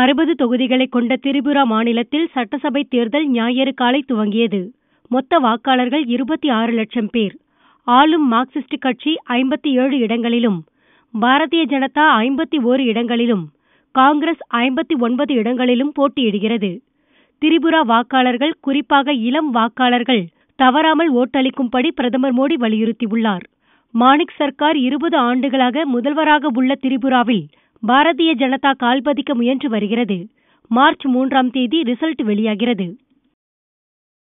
அறுபது தொகுதிகளை கொண்ட திரிபுரா மாநிலத்தில் சட்டசபை தேர்தல் ஞாயிறு காலை துவங்கியது மொத்த வாக்காளர்கள் இருபத்தி ஆறு லட்சம் பேர் ஆளும் மார்க்சிஸ்ட் கட்சி ஐம்பத்தி ஏழு இடங்களிலும் பாரதிய ஜனதா ஐம்பத்தி ஓரு இடங்களிலும் காங்கிரஸ் ஐம்பத்தி ஒன்பது இடங்களிலும் போட்டியிடுகிறது திரிபுரா வாக்காளர்கள் குறிப்பாக இளம் வாக்காளர்கள் தவறாமல் ஓட்டளிக்கும்படி பிரதமர் மோடி வலியுறுத்தியுள்ளார் மாணிக் சர்க்கார் இருபது ஆண்டுகளாக முதல்வராக உள்ள திரிபுராவில் பாரதிய ஜனதா கால்பதிக்க முயன்று வருகிறது மார்ச் மூன்றாம் தேதி ரிசல்ட் வெளியாகிறது